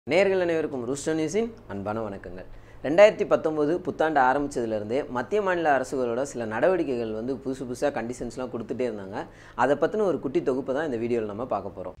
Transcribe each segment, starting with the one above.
நேர்கள் அனைவருக்கும் ரூஸ்டோ நியூஸின் அன்பான வணக்கங்கள் ரெண்டாயிரத்தி பத்தொம்போது புத்தாண்டு ஆரம்பித்ததுலேருந்தே மத்திய மாநில அரசுகளோட சில நடவடிக்கைகள் வந்து புதுசு புதுசாக கண்டிஷன்ஸ்லாம் கொடுத்துட்டே இருந்தாங்க அதை பற்றின ஒரு குட்டி தொகுப்பு தான் இந்த வீடியோவில் நம்ம பார்க்க போகிறோம்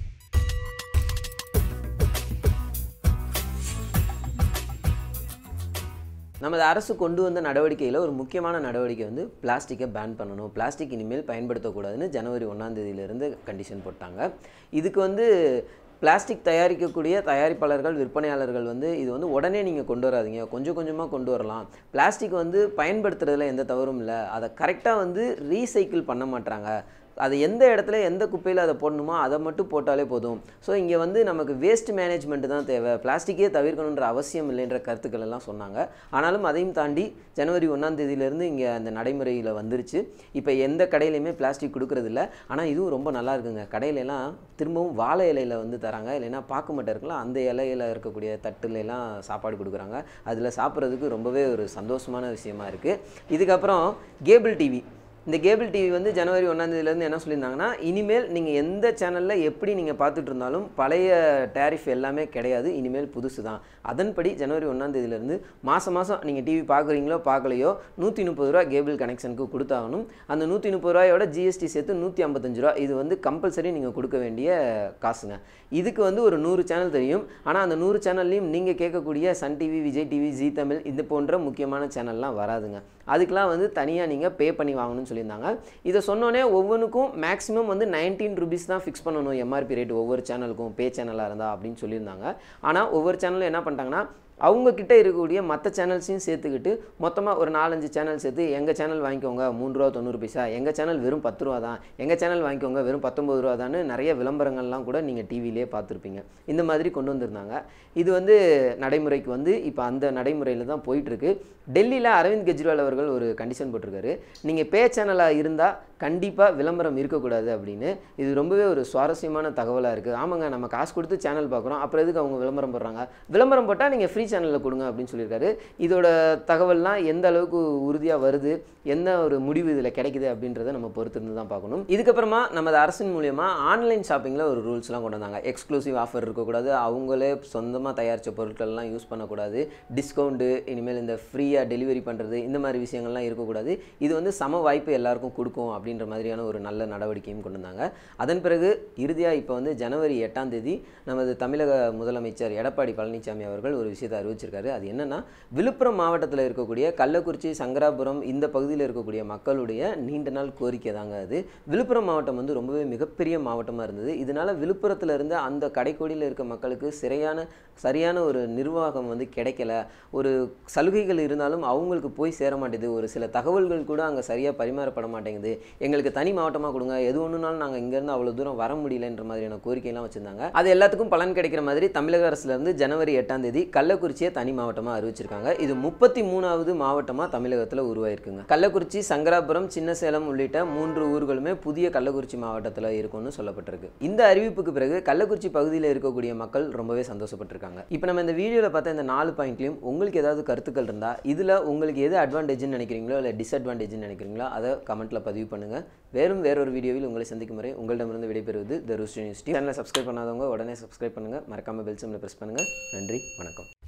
நமது அரசு கொண்டு வந்த நடவடிக்கையில் ஒரு முக்கியமான நடவடிக்கை வந்து பிளாஸ்டிக்கை பேன் பண்ணணும் பிளாஸ்டிக் இனிமேல் பயன்படுத்தக்கூடாதுன்னு ஜனவரி ஒன்றாம் தேதியிலிருந்து கண்டிஷன் போட்டாங்க இதுக்கு வந்து பிளாஸ்டிக் தயாரிக்கக்கூடிய தயாரிப்பாளர்கள் விற்பனையாளர்கள் வந்து இது வந்து உடனே நீங்கள் கொண்டு வராதீங்க கொஞ்சம் கொஞ்சமாக கொண்டு வரலாம் பிளாஸ்டிக் வந்து பயன்படுத்துறதுல எந்த தவறும் இல்லை அதை கரெக்டாக வந்து ரீசைக்கிள் பண்ண மாட்டாங்க அது எந்த இடத்துல எந்த குப்பையில் அதை போடணுமோ அதை மட்டும் போட்டாலே போதும் ஸோ இங்கே வந்து நமக்கு வேஸ்ட் மேனேஜ்மெண்ட் தான் தேவை பிளாஸ்டிக்கே தவிர்க்கணுன்ற அவசியம் இல்லைன்ற கருத்துக்கள் எல்லாம் சொன்னாங்க ஆனாலும் அதையும் தாண்டி ஜனவரி ஒன்றாம் தேதியிலேருந்து இங்கே அந்த நடைமுறையில் வந்துருச்சு இப்போ எந்த கடையிலையுமே பிளாஸ்டிக் கொடுக்கறதில்ல ஆனால் இதுவும் ரொம்ப நல்லா இருக்குங்க கடையிலலாம் திரும்பவும் வாழை இலையில் வந்து தராங்க இல்லைன்னா பாக்கு மட்டை இருக்கலாம் அந்த இலையில இருக்கக்கூடிய தட்டுல எல்லாம் சாப்பாடு கொடுக்குறாங்க அதில் சாப்பிட்றதுக்கு ரொம்பவே ஒரு சந்தோஷமான விஷயமா இருக்குது இதுக்கப்புறம் கேபிள் டிவி இந்த கேபிள் டிவி வந்து ஜனவரி ஒன்றாந்தேதியிலேருந்து என்ன சொல்லியிருந்தாங்கன்னா இனிமேல் நீங்கள் எந்த சேனலில் எப்படி நீங்கள் பார்த்துட்டு இருந்தாலும் பழைய டேரிஃப் எல்லாமே கிடையாது இனிமேல் புதுசு தான் அதன்படி ஜனவரி ஒன்றாந்தேதியிலேருந்து மாதம் மாதம் நீங்கள் டிவி பார்க்குறீங்களோ பார்க்கலையோ நூற்றி முப்பது ரூபா கேபிள் கனெக்ஷனுக்கு கொடுத்தாகணும் அந்த நூற்றி முப்பது ரூபாயோட ஜிஎஸ்டி சேர்த்து நூற்றி ஐம்பத்தஞ்சு ரூபா இது வந்து கம்பல்சரி நீங்கள் கொடுக்க வேண்டிய காசுங்க இதுக்கு வந்து ஒரு நூறு சேனல் தெரியும் ஆனால் அந்த நூறு சேனல்லையும் நீங்கள் கேட்கக்கூடிய Sun TV Vijay TV Zee Tamil இது போன்ற முக்கியமான சேனல்லாம் வராதுங்க அதுக்கெலாம் வந்து தனியாக நீங்கள் பே பண்ணி வாங்கணும்னு சொல்லியிருந்தாங்க இதை சொன்னோன்னே ஒவ்வொன்றுக்கும் மேக்ஸிமம் வந்து நைன்டீன் ருபீஸ் தான் ஃபிக்ஸ் பண்ணணும் எம்ஆர்பி ரேட் ஒவ்வொரு சேனலுக்கும் பே சேனலாக இருந்தால் அப்படின்னு சொல்லியிருந்தாங்க ஆனால் ஒவ்வொரு சேனலும் என்ன பண்ணிட்டாங்கன்னா அவங்க கிட்ட இருக்கக்கூடிய மற்ற சேனல்ஸையும் சேர்த்துக்கிட்டு மொத்தமாக ஒரு நாலஞ்சு சேனல் சேர்த்து எங்கள் சேனல் வாங்கிக்கோங்க மூணு ரூபா தொண்ணூறு பைசா எங்கள் சேனல் வெறும் பத்து ரூபா தான் எங்கள் சேனல் வாங்கிக்கோங்க வெறும் பத்தொம்பது ரூபா தான் நிறைய விளம்பரங்கள்லாம் கூட நீங்கள் டிவிலே பார்த்துருப்பீங்க இந்த மாதிரி கொண்டு வந்திருந்தாங்க இது வந்து நடைமுறைக்கு வந்து இப்போ அந்த நடைமுறையில் தான் போயிட்டுருக்கு டெல்லியில் அரவிந்த் கெஜ்ரிவால் அவர்கள் ஒரு கண்டிஷன் போட்டிருக்காரு நீங்கள் பே சேனலாக இருந்தால் கண்டிப்பாக விளம்பரம் இருக்கக்கூடாது அப்படின்னு இது ரொம்பவே ஒரு சுவாரஸ்யமான தகவலாக இருக்குது ஆமாங்க நம்ம காசு கொடுத்து சேனல் பார்க்குறோம் அப்புறம் எதுக்கு அவங்க விளம்பரம் போடுறாங்க விளம்பரம் போட்டால் நீங்கள் ஃப்ரீ சேனலில் கொடுங்க அப்படின்னு சொல்லியிருக்காரு இதோட தகவல்லாம் எந்த அளவுக்கு உறுதியாக வருது என்ன ஒரு முடிவு இதில் கிடைக்குது அப்படின்றத நம்ம பொறுத்திருந்து தான் பார்க்கணும் இதுக்கப்புறமா நமது அரசின் மூலியமாக ஆன்லைன் ஷாப்பிங்கில் ஒரு ரூல்ஸ்லாம் கொண்டு வந்தாங்க எக்ஸ்க்ளூசிவ் ஆஃபர் இருக்கக்கூடாது அவங்களே சொந்தமாக தயாரித்த பொருட்கள்லாம் யூஸ் பண்ணக்கூடாது டிஸ்கவுண்ட்டு இனிமேல் இந்த ஃப்ரீயாக டெலிவரி பண்ணுறது இந்த மாதிரி விஷயங்கள்லாம் இருக்கக்கூடாது இது வந்து சம வாய்ப்பு எல்லாருக்கும் கொடுக்கும் அப்படின்ற மாதிரியான ஒரு நல்ல நடவடிக்கையும் கொண்டு வந்தாங்க அதன் பிறகு இறுதியாக இப்போ வந்து ஜனவரி எட்டாம் தேதி நமது தமிழக முதலமைச்சர் எடப்பாடி பழனிசாமி அவர்கள் ஒரு விஷயத்தை அறிவிச்சிருக்காரு அது என்னன்னா விழுப்புரம் மாவட்டத்தில் இருக்கக்கூடிய கள்ளக்குறிச்சி சங்கராபுரம் இந்த பகுதியில் இருக்கக்கூடிய மக்களுடைய நீண்ட நாள் கோரிக்கை தாங்க அது விழுப்புரம் மாவட்டம் வந்து ரொம்பவே மிகப்பெரிய மாவட்டமாக இருந்தது இதனால விழுப்புரத்தில் இருந்து அந்த கடைக்கோடியில் இருக்க மக்களுக்கு சிறையான சரியான ஒரு நிர்வாகம் வந்து கிடைக்கல ஒரு சலுகைகள் இருந்தாலும் அவங்களுக்கு போய் சேர மாட்டேது ஒரு சில தகவல்கள் கூட அங்கே சரியாக பரிமாறப்பட மாட்டேங்குது எங்களுக்கு தனி மாவட்டமாக கொடுங்க எது ஒன்றுனாலும் நாங்கள் இங்கேருந்து அவ்வளோ தூரம் வர முடியலன்ற மாதிரியான கோரிக்கையெல்லாம் வச்சுருந்தாங்க அது எல்லாத்துக்கும் பலன் கிடைக்கிற மாதிரி தமிழக அரசுலேருந்து ஜனவரி எட்டாம் தேதி கள்ளக்குறிச்சியை தனி மாவட்டமாக அறிவிச்சிருக்காங்க இது முப்பத்தி மூணாவது மாவட்டமாக தமிழகத்தில் உருவாயிருக்குங்க கள்ளக்குறிச்சி சங்கராபுரம் சின்ன சேலம் உள்ளிட்ட மூன்று ஊர்களுமே புதிய கள்ளக்குறிச்சி மாவட்டத்தில் இருக்கும்னு சொல்லப்பட்டிருக்கு இந்த அறிவிப்புக்கு பிறகு கள்ளக்குறிச்சி பகுதியில் இருக்கக்கூடிய மக்கள் ரொம்பவே சந்தோஷப்பட்டிருக்காங்க இப்போ நம்ம இந்த வீடியோவில் பார்த்த இந்த நாலு பாயிண்ட்லையும் உங்களுக்கு ஏதாவது கருத்துக்கள் இருந்தால் இதில் உங்களுக்கு எது அட்வான்டேஜ்னு நினைக்கிறீங்களோ இல்லை டிஸ்அட்வான்டேஜ்னு நினைக்கிறீங்களோ அதை கமெண்ட்டில் பதிவு பண்ணுங்கள் வேறும் வேறொரு வீடியோவில் உங்களை சந்திக்கும் முறை உங்களிடமிருந்து விடைபெறுவது த ரூஸ்ட் யூனிவர்சிட்டி சேனலை சப்ஸ்கிரைப் பண்ணாதவங்க உடனே சப்ஸ்கிரைப் பண்ணுங்கள் மறக்காமல் பெல் சிம்மில் ப்ரெஸ் பண்ணுங்கள் நன்றி வணக்கம்